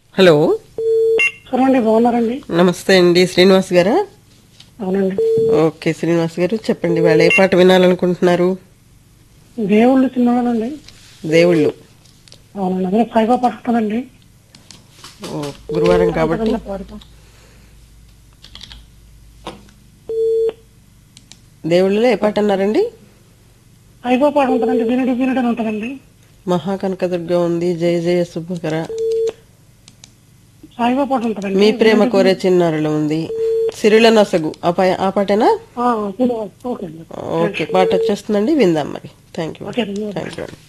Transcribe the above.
hello సరేండి బాగున్నారండి నమస్తే అండి శ్రీనివాస్ గారా అవునండి ఓకే శ్రీనివాస్ గారు చెప్పండి వాళ్ళు ఏ పాట వినాలనుకుంటున్నారు దేవుళ్ళు సినిమానండి దేవుళ్ళు అవునండి అదే సాయిబా పడుతుందండి ఓ, గురువారం కాబట్టి దేవుళ్ళలో ఏ పాట అన్నారండి సాయిబా పాట ఉంటుందండి వినుడి వినుడి అని ఉంటుందండి మహాకనకదుర్గ ఉంది జయ జయ శుభకర సాయిబా పాట ఉంటుందండి మీ ప్రేమ కోరే చిన్నారులు ఉంది సిరిల నొసగు ఆ పై ఆ పాటేనా ఆ, విను- ఓకే అండి ఓకే పాట వచ్చేస్తుందండి విందాం మరి థ్యాంక్ యూ ఓకే అండి థ్యాంక్ యూ అండి